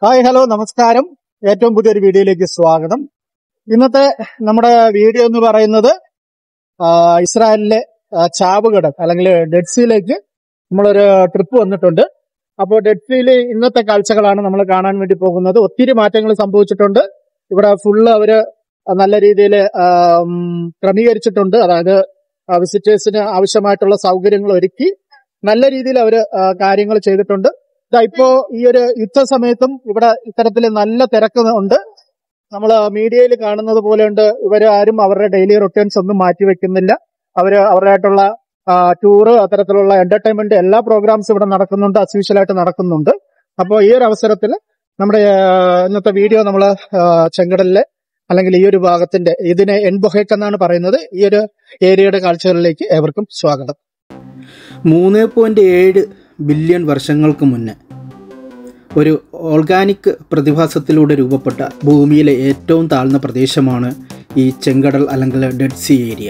hi hello നമസ്കാരം ഏറ്റവും പുതിയൊരു വീഡിയോയിലേക്ക് സ്വാഗതം ഇന്നത്തെ നമ്മുടെ വീഡിയോ എന്ന് പറയുന്നത് ആ, ഇസ്രായേലിലെ ആ, ചാവുകടൽ അല്ലെങ്കിൽ ഡെഡ് സീയിലേക്ക് നമ്മളൊരു ട്രിപ്പ് വന്നിട്ടുണ്ട് അപ്പോൾ ഡെഡ് സീയിൽ ഇന്നത്തെ കാഴ്ചകളാണ് നമ്മൾ കാണാൻ വേണ്ടി പോകുന്നത് ഒത്തിരി മാറ്റങ്ങൾ സംഭവിച്ചിട്ടുണ്ട് ഇവിടെ ഫുള്ള് അവര് നല്ല രീതിയിൽ ക്രമീകരിച്ചിട്ടുണ്ട് അതായത് വിസിറ്റേഴ്സിന് ആവശ്യമായിട്ടുള്ള സൗകര്യങ്ങൾ ഒരുക്കി നല്ല രീതിയിൽ അവര് കാര്യങ്ങൾ ചെയ്തിട്ടുണ്ട് ദാ ഇപ്പോ ഈ ഒരു യുദ്ധ സമയത്തും ഇവിടെ ഇത്തരത്തിൽ നല്ല തിരക്ക് ഉണ്ട് നമ്മൾ മീഡിയയിൽ കാണുന്നത് പോലെയുണ്ട് ഇവര് ആരും അവരുടെ ഡെയിലി റൊട്ടീൻസ് ഒന്നും മാറ്റി വെക്കുന്നില്ല അവര് അവരുടെയായിട്ടുള്ള ടൂറ് അത്തരത്തിലുള്ള എന്റർടൈൻമെന്റ് എല്ലാ പ്രോഗ്രാംസും ഇവിടെ നടക്കുന്നുണ്ട് അസ്യൂഷ്വലായിട്ട് നടക്കുന്നുണ്ട് അപ്പോൾ ഈ ഒരു അവസരത്തിൽ നമ്മുടെ ആ, ഇന്നത്തെ വീഡിയോ നമ്മൾ ചെങ്കടലിലെ അല്ലെങ്കിൽ ഈ ഒരു ഭാഗത്തിന്റെ ഇതിനെ എൻബൊഹേക്ക് എന്നാണ് പറയുന്നത് ഈ ഒരു ഏരിയയുടെ കാഴ്ചകളിലേക്ക് ഏവർക്കും സ്വാഗതം മൂന്ന് പോയിൻ്റ് ഏഴ് ബില്യൺ വർഷങ്ങൾക്ക് മുന്നേ ഒരു ഓർഗാനിക് പ്രതിഭാസത്തിലൂടെ രൂപപ്പെട്ട ഭൂമിയിലെ ഏറ്റവും താഴ്ന്ന പ്രദേശമാണ് ഈ ചെങ്കടൽ അല്ലെങ്കിൽ ഡെഡ് സി ഏരിയ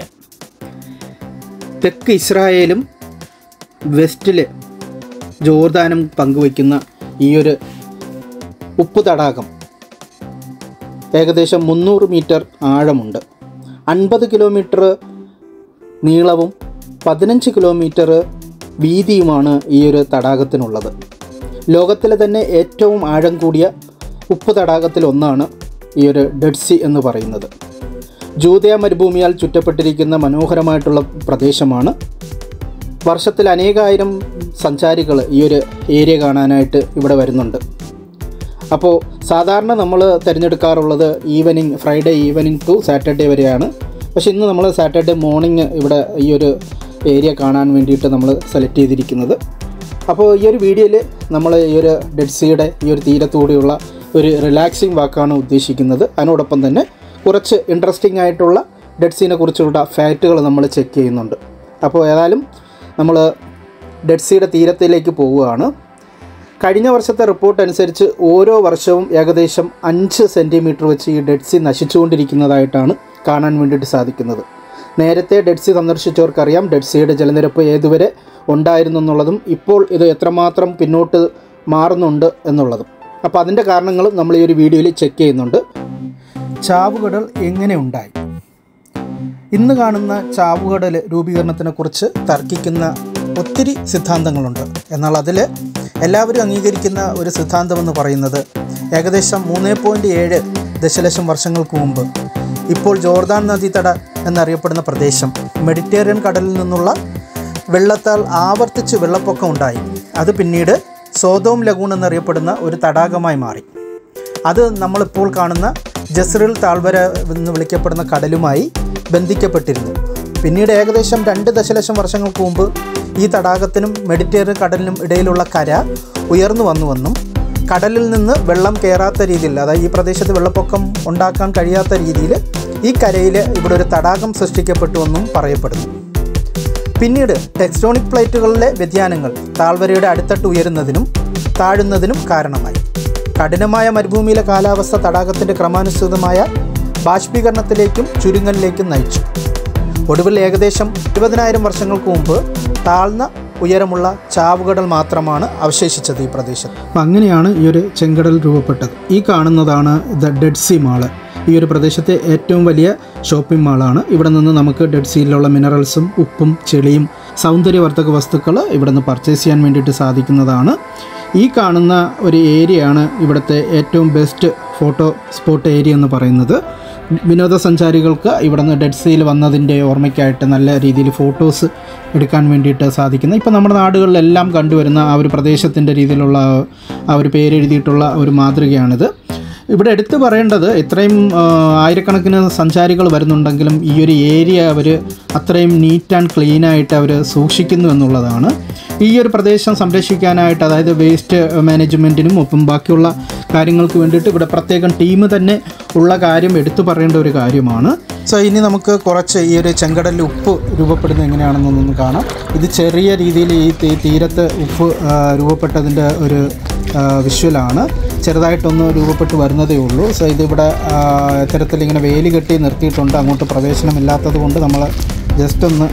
തെക്ക് ഇസ്രായേലും വെസ്റ്റില് ജോർദാനും പങ്കുവയ്ക്കുന്ന ഈ ഒരു ഉപ്പ് തടാകം ഏകദേശം മുന്നൂറ് മീറ്റർ ആഴമുണ്ട് അൻപത് കിലോമീറ്റർ നീളവും പതിനഞ്ച് കിലോമീറ്റർ വീതിയുമാണ് ഈ ഒരു തടാകത്തിനുള്ളത് ലോകത്തിലെ തന്നെ ഏറ്റവും ആഴം കൂടിയ ഉപ്പ് തടാകത്തിൽ ഒന്നാണ് ഈ ഒരു ഡെഡ് സി എന്ന് പറയുന്നത് ജൂതയ മരുഭൂമിയാൽ ചുറ്റപ്പെട്ടിരിക്കുന്ന മനോഹരമായിട്ടുള്ള പ്രദേശമാണ് വർഷത്തിൽ അനേകായിരം സഞ്ചാരികൾ ഈ ഒരു ഏരിയ കാണാനായിട്ട് ഇവിടെ വരുന്നുണ്ട് അപ്പോൾ സാധാരണ നമ്മൾ തിരഞ്ഞെടുക്കാറുള്ളത് evening Friday evening to Saturday വരെയാണ് പക്ഷേ ഇന്ന് നമ്മൾ സാറ്റർഡേ മോർണിംഗ് ഇവിടെ ഈ ഒരു ഏരിയ കാണാൻ വേണ്ടിയിട്ട് നമ്മൾ സെലക്ട് ചെയ്തിരിക്കുന്നത് അപ്പോൾ ഈ ഒരു വീഡിയോയിൽ നമ്മൾ ഈ ഒരു ഡെഡ് സീയുടെ ഈ ഒരു തീരത്തൂടെയുള്ള ഒരു റിലാക്സിങ് വാക്കാണ് ഉദ്ദേശിക്കുന്നത് അതിനോടൊപ്പം തന്നെ കുറച്ച് ഇൻട്രസ്റ്റിംഗ് ആയിട്ടുള്ള ഡെഡ് സീനെ കുറിച്ചുള്ള ഫാക്റ്റുകൾ നമ്മൾ ചെക്ക് ചെയ്യുന്നുണ്ട് അപ്പോൾ ഏതായാലും നമ്മൾ ഡെഡ് സീയുടെ തീരത്തിലേക്ക് പോവുകയാണ് കഴിഞ്ഞ വർഷത്തെ റിപ്പോർട്ട് അനുസരിച്ച് ഓരോ വർഷവും ഏകദേശം അഞ്ച് സെൻറ്റിമീറ്റർ വെച്ച് ഈ ഡെഡ് സി നശിച്ചുകൊണ്ടിരിക്കുന്നതായിട്ടാണ് കാണാൻ വേണ്ടിയിട്ട് സാധിക്കുന്നത് നേരത്തെ ഡെഡ് സി സന്ദർശിച്ചവർക്കറിയാം ഡെഡ് സിയുടെ ജലനിരപ്പ് ഏതുവരെ ഉണ്ടായിരുന്നു എന്നുള്ളതും ഇപ്പോൾ ഇത് എത്രമാത്രം പിന്നോട്ട് മാറുന്നുണ്ട് എന്നുള്ളതും അപ്പോൾ അതിൻ്റെ കാരണങ്ങളും നമ്മൾ ഈ ഒരു വീഡിയോയിൽ ചെക്ക് ചെയ്യുന്നുണ്ട് ചാവുകടൽ എങ്ങനെ ഉണ്ടായി ഇന്ന് കാണുന്ന ചാവുകടൽ രൂപീകരണത്തിനെക്കുറിച്ച് തർക്കിക്കുന്ന ഒത്തിരി സിദ്ധാന്തങ്ങളുണ്ട് എന്നാൽ അതിൽ എല്ലാവരും അംഗീകരിക്കുന്ന ഒരു സിദ്ധാന്തമെന്ന് പറയുന്നത് ഏകദേശം മൂന്ന് പോയിൻറ്റ് ഏഴ് ദശലക്ഷം വർഷങ്ങൾക്ക് മുമ്പ് ഇപ്പോൾ ജോർദാൻ നദീതട എന്നറിയപ്പെടുന്ന പ്രദേശം മെഡിറ്ററേനിയൻ കടലിൽ നിന്നുള്ള വെള്ളത്താൽ ആവർത്തിച്ച് വെള്ളപ്പൊക്കം ഉണ്ടായി അത് പിന്നീട് സോതോം ലഗൂൺ എന്നറിയപ്പെടുന്ന ഒരു തടാകമായി മാറി അത് നമ്മളിപ്പോൾ കാണുന്ന ജസ്രിൽ താഴ്വര എന്ന് വിളിക്കപ്പെടുന്ന കടലുമായി ബന്ധിക്കപ്പെട്ടിരുന്നു പിന്നീട് ഏകദേശം രണ്ട് ദശലക്ഷം വർഷങ്ങൾക്ക് മുമ്പ് ഈ തടാകത്തിനും മെഡിറ്ററേനിയൻ കടലിനും ഇടയിലുള്ള കര ഉയർന്നു വന്നുവെന്നും കടലിൽ നിന്ന് വെള്ളം കയറാത്ത രീതിയിൽ അതായത് ഈ പ്രദേശത്ത് വെള്ളപ്പൊക്കം ഉണ്ടാക്കാൻ കഴിയാത്ത രീതിയിൽ ഈ കരയിൽ ഇവിടെ ഒരു തടാകം സൃഷ്ടിക്കപ്പെട്ടുവെന്നും പറയപ്പെടുന്നു പിന്നീട് ടെക്സ്റ്റോണിക് പ്ലേറ്റുകളിലെ വ്യതിയാനങ്ങൾ താഴ്വരയുടെ അടിത്തട്ട് ഉയരുന്നതിനും താഴുന്നതിനും കാരണമായി കഠിനമായ മരുഭൂമിയിലെ കാലാവസ്ഥ തടാകത്തിൻ്റെ ക്രമാനുസൃതമായ ബാഷ്പീകരണത്തിലേക്കും ചുരുങ്ങലിലേക്കും നയിച്ചു ഒടുവിൽ ഏകദേശം ഇരുപതിനായിരം വർഷങ്ങൾക്ക് മുമ്പ് താഴ്ന്ന ഉയരമുള്ള ചാവുകടൽ മാത്രമാണ് അവശേഷിച്ചത് ഈ പ്രദേശത്ത് അപ്പം അങ്ങനെയാണ് ഈ ഒരു ചെങ്കടൽ രൂപപ്പെട്ടത് ഈ കാണുന്നതാണ് ദ ഡെഡ് സി മാള് ഈ ഒരു പ്രദേശത്തെ ഏറ്റവും വലിയ ഷോപ്പിംഗ് മാളാണ് ഇവിടെ നിന്ന് നമുക്ക് ഡെഡ് സീയിലുള്ള മിനറൽസും ഉപ്പും ചെളിയും സൗന്ദര്യവർദ്ധക വസ്തുക്കൾ ഇവിടെ നിന്ന് പർച്ചേസ് ചെയ്യാൻ വേണ്ടിയിട്ട് സാധിക്കുന്നതാണ് ഈ കാണുന്ന ഒരു ഏരിയയാണ് ഇവിടുത്തെ ഏറ്റവും ബെസ്റ്റ് ഫോട്ടോ സ്പോട്ട് ഏരിയ എന്ന് പറയുന്നത് വിനോദസഞ്ചാരികൾക്ക് ഇവിടെ നിന്ന് ഡെഡ് സീയിൽ വന്നതിൻ്റെ ഓർമ്മയ്ക്കായിട്ട് നല്ല രീതിയിൽ ഫോട്ടോസ് എടുക്കാൻ വേണ്ടിയിട്ട് സാധിക്കുന്ന ഇപ്പോൾ നമ്മുടെ നാടുകളിലെല്ലാം കണ്ടുവരുന്ന ആ ഒരു പ്രദേശത്തിൻ്റെ രീതിയിലുള്ള ആ ഒരു പേരെഴുതിയിട്ടുള്ള ഒരു മാതൃകയാണിത് ഇവിടെ എടുത്തു പറയേണ്ടത് ഇത്രയും ആ, ആയിരക്കണക്കിന് സഞ്ചാരികൾ വരുന്നുണ്ടെങ്കിലും ഈ ഒരു ഏരിയ അവർ അത്രയും നീറ്റ് ആൻഡ് ക്ലീൻ ആയിട്ട് അവർ സൂക്ഷിക്കുന്നു എന്നുള്ളതാണ് ഈ ഒരു പ്രദേശം സംരക്ഷിക്കാനായിട്ട് അതായത് വേസ്റ്റ് മാനേജ്മെൻറ്റിനും ഒപ്പം ബാക്കിയുള്ള കാര്യങ്ങൾക്ക് വേണ്ടിയിട്ട് ഇവിടെ പ്രത്യേകം ടീം തന്നെ ഉള്ള കാര്യം എടുത്തു പറയേണ്ട ഒരു കാര്യമാണ് സോ ഇനി നമുക്ക് കുറച്ച് ഈ ഒരു ചെങ്കടലിൽ ഉപ്പ് രൂപപ്പെടുന്നത് എങ്ങനെയാണെന്നൊന്ന് കാണാം ഇത് ചെറിയ രീതിയിൽ ഈ തീ- തീരത്ത് ഉപ്പ് ആ, രൂപപ്പെട്ടതിൻ്റെ ഒരു വിഷ്വലാണ് ചെറുതായിട്ടൊന്ന് രൂപപ്പെട്ട് വരുന്നതേ ഉള്ളൂ സോ ഇതിവിടെ ആ, ഇത്തരത്തിൽ ഇങ്ങനെ വേലി കെട്ടി നിർത്തിയിട്ടുണ്ട് അങ്ങോട്ട് പ്രവേശനമില്ലാത്തത് കൊണ്ട് നമ്മൾ ജസ്റ്റ് ഒന്ന്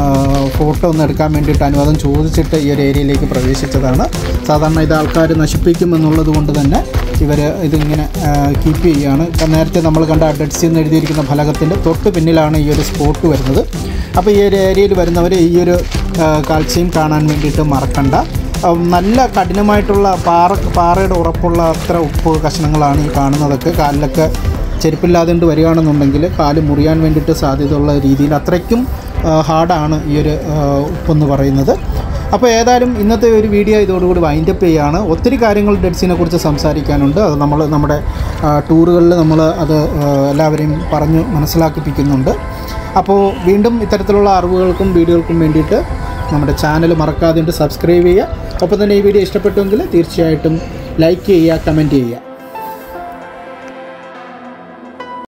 ഫോട്ടോ ഒന്ന് എടുക്കാൻ വേണ്ടിയിട്ട് അനുവാദം ചോദിച്ചിട്ട് ഈ ഒരു ഏരിയയിലേക്ക് പ്രവേശിച്ചതാണ് സാധാരണ ഇത് ആൾക്കാർ നശിപ്പിക്കും എന്നുള്ളത് കൊണ്ട് തന്നെ ഇവർ ഇതിങ്ങനെ കീപ്പ് ചെയ്യുകയാണ് നേരത്തെ നമ്മൾ കണ്ട ഡെഡ് സി എന്ന് എഴുതിയിരിക്കുന്ന ഫലകത്തിൻ്റെ തൊട്ട് പിന്നിലാണ് ഈ ഒരു സ്പോട്ട് വരുന്നത് അപ്പോൾ ഈ ഒരു ഏരിയയിൽ വരുന്നവർ ഈ ഒരു ആ, കാഴ്ചയും കാണാൻ വേണ്ടിയിട്ട് മറക്കണ്ട ആ, നല്ല കഠിനമായിട്ടുള്ള പാറ പാറയുടെ ഉറപ്പുള്ള അത്ര ഉപ്പ് കഷ്ണങ്ങളാണ് ഈ കാണുന്നതൊക്കെ കാലിലൊക്കെ ചെരുപ്പില്ലാതെ കൊണ്ട് വരികയാണെന്നുണ്ടെങ്കിൽ കാല് മുറിയാൻ വേണ്ടിയിട്ട് സാധ്യതയുള്ള രീതിയിൽ അത്രയ്ക്കും ആ, ഹാർഡാണ് ഈ ഒരു ആ, ഉപ്പെന്ന് പറയുന്നത് അപ്പോൾ ഏതായാലും ഇന്നത്തെ ഒരു വീഡിയോ ഇതോടുകൂടി വൈൻഡപ്പ് ചെയ്യുകയാണ് ഒത്തിരി കാര്യങ്ങൾ ഡെഡ്സിനെ കുറിച്ച് സംസാരിക്കാനുണ്ട് അത് നമ്മൾ നമ്മുടെ ടൂറുകളിൽ നമ്മൾ അത് ആ, എല്ലാവരെയും പറഞ്ഞ് മനസ്സിലാക്കിപ്പിക്കുന്നുണ്ട് അപ്പോൾ വീണ്ടും ഇത്തരത്തിലുള്ള അറിവുകൾക്കും വീഡിയോകൾക്കും വേണ്ടിയിട്ട് നമ്മുടെ ചാനൽ മറക്കാതെ സബ്സ്ക്രൈബ് ചെയ്യുക ഒപ്പം തന്നെ ഈ വീഡിയോ ഇഷ്ടപ്പെട്ടുവെങ്കിൽ തീർച്ചയായിട്ടും ലൈക്ക് ചെയ്യുക കമൻറ്റ് ചെയ്യുക